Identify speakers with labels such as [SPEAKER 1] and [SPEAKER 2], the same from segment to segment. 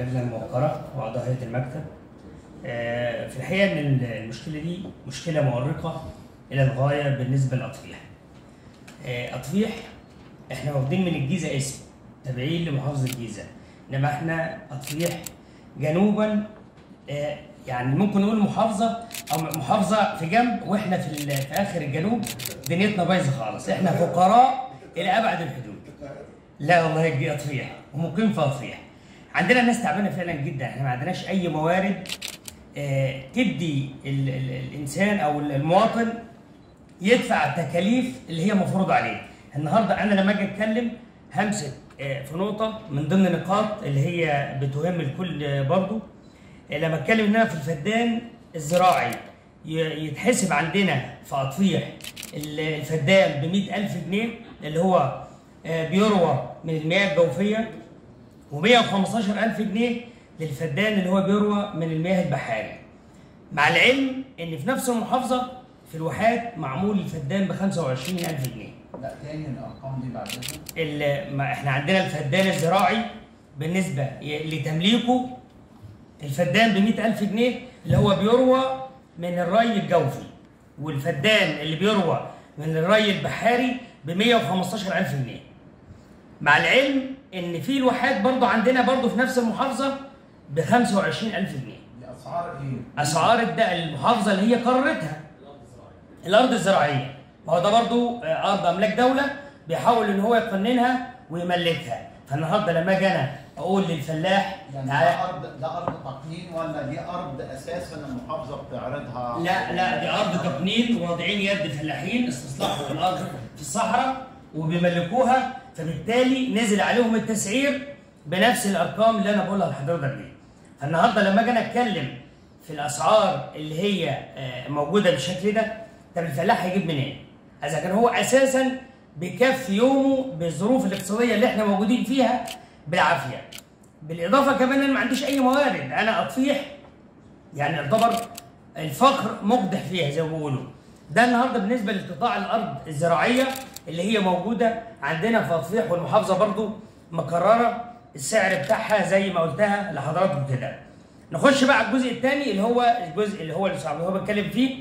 [SPEAKER 1] اللجنه الموقره واعضاء هيئه المكتب آه، في الحقيقه ان المشكله دي مشكله مؤرقه الى الغايه بالنسبه لاطفيح آه، اطفيح احنا واخدين من الجيزه اسم تابعين لمحافظه الجيزه انما احنا اطفيح جنوبا آه، يعني ممكن نقول محافظه او محافظه في جنب واحنا في, ال- في اخر الجنوب دنيتنا بايظه خالص احنا فقراء الى ابعد الحدود لا والله يجي اطفيح ومقيم في اطفيح عندنا ناس تعبانه فعلا جدا احنا ما عندناش اي موارد آه، تدي ال ال الانسان او المواطن يدفع التكاليف اللي هي مفروض عليه النهارده انا لما اجي اتكلم همسك آه، في نقطه من ضمن النقاط اللي هي بتهم الكل آه، برضو آه، لما اتكلم ان انا في الفدان الزراعي ي- يتحسب عندنا في اطفيح ال- الفدان ب 100000 جنيه اللي هو آه، بيروى من المياه الجوفيه و115000 جنيه للفدان اللي هو بيروى من المياه البحاري مع العلم ان في نفس المحافظه في الواحات معمول الفدان ب 25000 جنيه
[SPEAKER 2] لا تاني الارقام دي بعد اذنك
[SPEAKER 1] ال- ما احنا عندنا الفدان الزراعي بالنسبه ي- لتمليكه الفدان ب 100000 جنيه اللي هو بيروى من الري الجوفي والفدان اللي بيروى من الري البحاري ب 115000 جنيه مع العلم ان في الواحات برضو عندنا برضو في نفس المحافظه ب 25000 جنيه
[SPEAKER 2] دي اسعار ايه؟
[SPEAKER 1] اسعار الد- المحافظه اللي هي قررتها الارض الزراعيه ما هو ده برضو آه، ارض املاك دوله بيحاول ان هو يقننها ويملكها فالنهارده لما اجي انا اقول للفلاح
[SPEAKER 2] يعني
[SPEAKER 1] تعالى
[SPEAKER 2] ده ارض ده ارض تقنين ولا دي ارض اساسا المحافظه بتعرضها
[SPEAKER 1] لا لا دي ارض تقنين واضعين يد فلاحين استصلاحوا الارض في الصحراء وبيملكوها فبالتالي نزل عليهم التسعير بنفس الارقام اللي انا بقولها لحضرتك دي فالنهارده لما اجي انا اتكلم في الاسعار اللي هي آه، موجوده بالشكل ده طب الفلاح هيجيب منين؟ اذا كان هو اساسا بيكفي يومه بالظروف الاقتصاديه اللي احنا موجودين فيها بالعافيه بالاضافه كمان انا ما عنديش اي موارد انا اطفيح يعني يعتبر الفقر مقدح فيها زي ما بيقولوا ده النهارده بالنسبه لقطاع الارض الزراعيه اللي هي موجوده عندنا في اطفيح والمحافظه برضو مكرره السعر بتاعها زي ما قلتها لحضراتكم كده نخش بقى على الجزء الثاني اللي هو الجزء اللي هو اللي هو بيتكلم فيه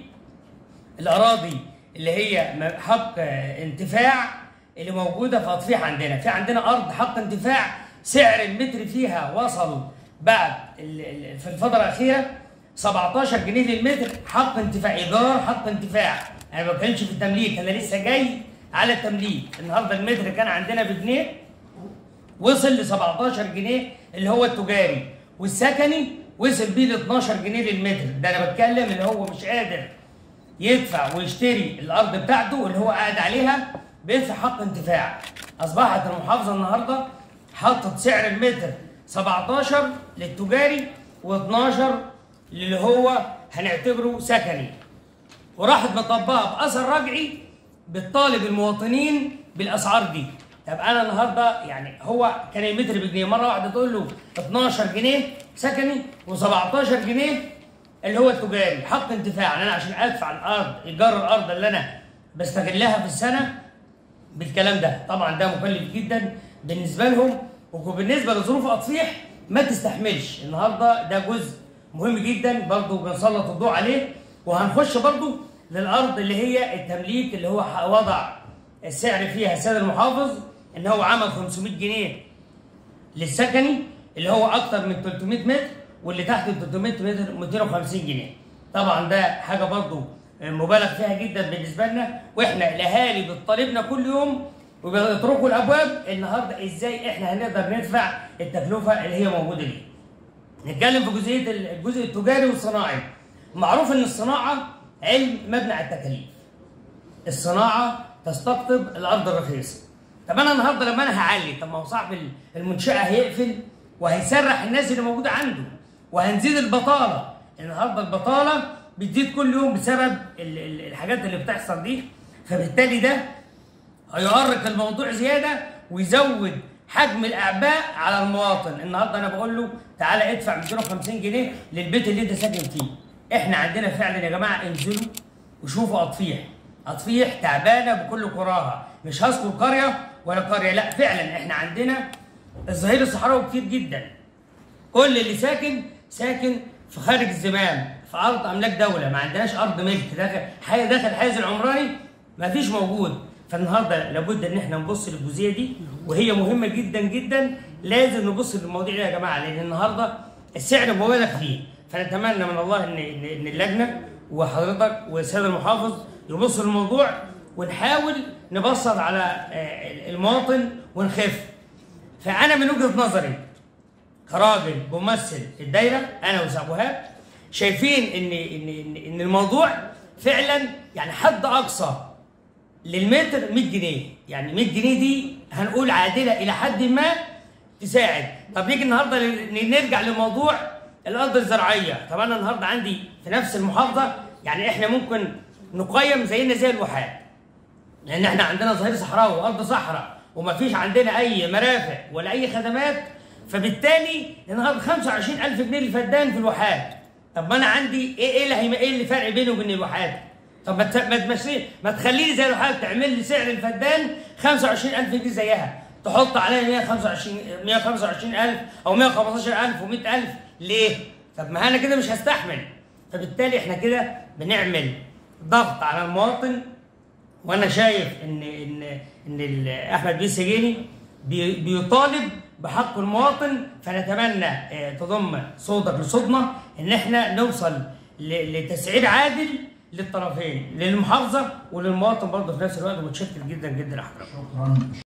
[SPEAKER 1] الاراضي اللي هي م- حق آه، انتفاع اللي موجوده في اطفيح عندنا في عندنا ارض حق انتفاع سعر المتر فيها وصل بعد ال- ال- في الفتره الاخيره 17 جنيه للمتر حق انتفاع ايجار حق انتفاع انا ما بتكلمش في التمليك انا لسه جاي على التمليك النهارده المتر كان عندنا بجنيه وصل ل 17 جنيه اللي هو التجاري والسكني وصل بيه ل 12 جنيه للمتر ده انا بتكلم اللي هو مش قادر يدفع ويشتري الارض بتاعته اللي هو قاعد عليها بيدفع حق انتفاع اصبحت المحافظه النهارده حطت سعر المتر 17 للتجاري و12 اللي هو هنعتبره سكني وراحت مطبقه باثر رجعي بتطالب المواطنين بالاسعار دي طب انا النهارده يعني هو كان المتر بجنيه مره واحده تقول له 12 جنيه سكني و17 جنيه اللي هو التجاري حق انتفاع انا عشان ادفع الارض ايجار الارض اللي انا بستغلها في السنه بالكلام ده طبعا ده مكلف جدا بالنسبه لهم وبالنسبه لظروف اطفيح ما تستحملش النهارده ده جزء مهم جدا برضه بنسلط الضوء عليه وهنخش برضه للارض اللي هي التمليك اللي هو وضع السعر فيها السيد المحافظ ان هو عمل 500 جنيه للسكني اللي هو اكتر من 300 متر واللي تحت ال 300 متر 250 جنيه طبعا ده حاجه برضه مبالغ فيها جدا بالنسبه لنا واحنا الاهالي بتطالبنا كل يوم وبيطرقوا الابواب النهارده ازاي احنا هنقدر ندفع التكلفه اللي هي موجوده دي نتكلم في جزئيه الجزء التجاري والصناعي معروف ان الصناعه علم مبني على التكاليف الصناعه تستقطب الارض الرخيصه طب انا النهارده لما انا هعلي طب ما هو صاحب المنشاه هيقفل وهيسرح الناس اللي موجوده عنده وهنزيد البطاله النهارده البطاله بتزيد كل يوم بسبب ال- ال- الحاجات اللي بتحصل دي فبالتالي ده هيؤرق الموضوع زياده ويزود حجم الاعباء على المواطن النهارده انا بقول له تعالى ادفع 250 جنيه للبيت اللي انت ساكن فيه احنا عندنا فعلا يا جماعه انزلوا وشوفوا اطفيح اطفيح تعبانه بكل قراها مش هذكر قريه ولا قريه لا فعلا احنا عندنا الظهير الصحراوي كتير جدا كل اللي ساكن ساكن في خارج الزمام في ارض املاك دوله ما عندناش ارض ملك داخل حي داخل الحيز العمراني ما فيش موجود فالنهارده لابد ان احنا نبص للجزئيه دي وهي مهمه جدا جدا لازم نبص للمواضيع دي يا جماعه لان النهارده السعر مبالغ فيه فنتمنى من الله ان ان إن اللجنه وحضرتك والسيد المحافظ يبصوا للموضوع ونحاول نبسط على آه، المواطن ونخف فانا من وجهه نظري كراجل ممثل الدايره انا وسام وهاب شايفين ان ان ان, إن الموضوع فعلا يعني حد اقصى للمتر 100 جنيه يعني 100 جنيه دي هنقول عادله الى حد ما تساعد طب نيجي النهارده ل- نرجع لموضوع الارض الزراعيه طب انا النهارده عندي في نفس المحافظه يعني احنا ممكن نقيم زينا زي الواحات لان احنا عندنا ظهير صحراوي وارض صحراء وما فيش عندنا اي مرافق ولا اي خدمات فبالتالي النهارده 25000 جنيه للفدان في الواحات طب ما انا عندي ايه ايه اللي هيم- ايه اللي فرق بيني وبين الواحات طب ما ت- ما تمشي ما تخليني زي الواحات تعمل لي سعر الفدان 25000 جنيه زيها تحط عليها 125 125000 او 115000 و100000 ليه؟ طب ما انا كده مش هستحمل فبالتالي احنا كده بنعمل ضغط على المواطن وانا شايف ان ان ان ال- احمد بن سجيني بي- بيطالب بحق المواطن فنتمنى آه، تضم صوتك لصوتنا ان احنا نوصل ل- لتسعير عادل للطرفين للمحافظه وللمواطن برضه في نفس الوقت ومتشكر جدا جدا لحضرتك
[SPEAKER 2] شكرا